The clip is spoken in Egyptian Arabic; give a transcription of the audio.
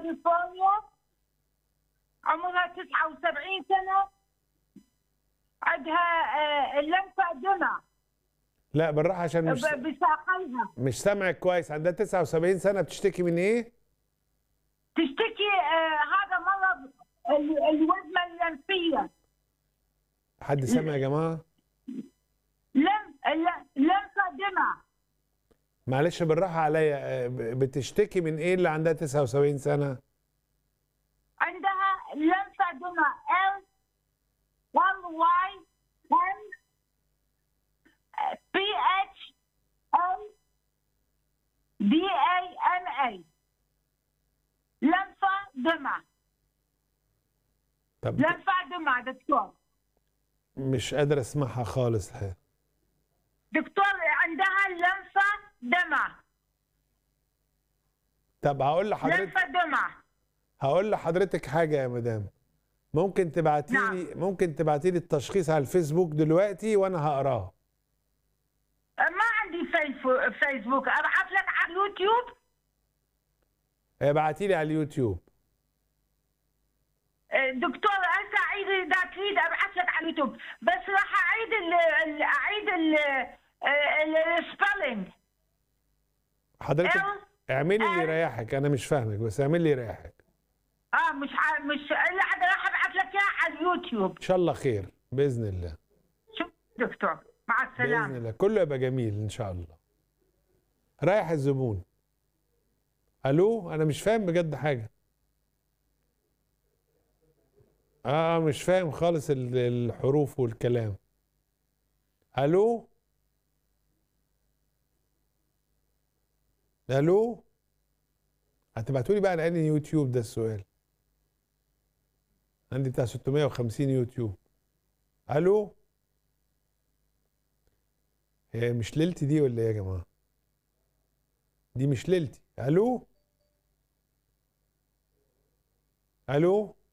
كاليفورنيا عمرها 79 سنة عندها آه، اللمفة دمى لا بالراحه عشان مش ب- بساقيها مش سامعك كويس عندها 79 سنه بتشتكي من ايه تشتكي آه، هذا مرض ال- الوزمة اللمفية حد سامع يا جماعه لم ل- لمفة دمى معلش بالراحه عليا آه، ب- بتشتكي من ايه اللي عندها 79 سنه عندها لمفة دمى L 1 Y M P H A D A M A لمفة دمى طب لمفة دمى دكتور مش قادر اسمعها خالص الحقيقة. دكتور عندها لمفة دمى طب هقول لحضرتك لمفة دمى هقول لحضرتك حاجه يا مدام ممكن تبعتي لي ممكن تبعتي لي التشخيص على الفيسبوك دلوقتي وانا هقراه ما عندي فيسبوك فيسبوك ابعث لك على اليوتيوب ابعتي لي على اليوتيوب دكتور هسه اعيد اذا تريد ابعث لك على اليوتيوب بس راح اعيد ال ال اعيد ال السبيلنج حضرتك ال- اعملي اللي ال- يريحك انا مش فاهمك بس اعملي اللي يريحك اه مش ع... مش الا حد راح ابعث لك اياه على اليوتيوب ان شاء الله خير باذن الله شوف دكتور مع باذن السلامه الله كله يبقى جميل ان شاء الله رايح الزبون الو انا مش فاهم بجد حاجه اه مش فاهم خالص ال- الحروف والكلام الو الو هتبعتولي بقى على انهي يوتيوب ده السؤال عندي بتاع 650 يوتيوب الو هي مش ليلتي دي ولا ايه يا جماعه دي مش ليلتي الو الو